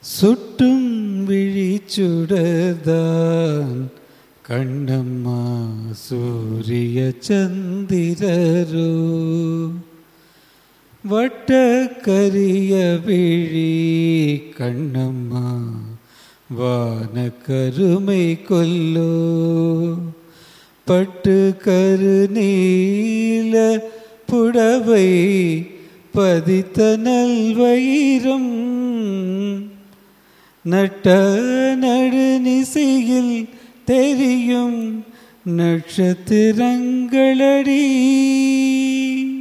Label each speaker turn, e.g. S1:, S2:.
S1: சுட்டும் விழிச்சுடர்தான் கண்ணம்மா சூரிய சந்திரரோ வட்ட கரிய விழி கண்ணம்மா வான கருமை கொல்லோ பட்டு கருநீல புடவை பதித்த நல்வயிரம் நட்ட நடுநிசையில் தெரியும் நட்சத்திரங்களடி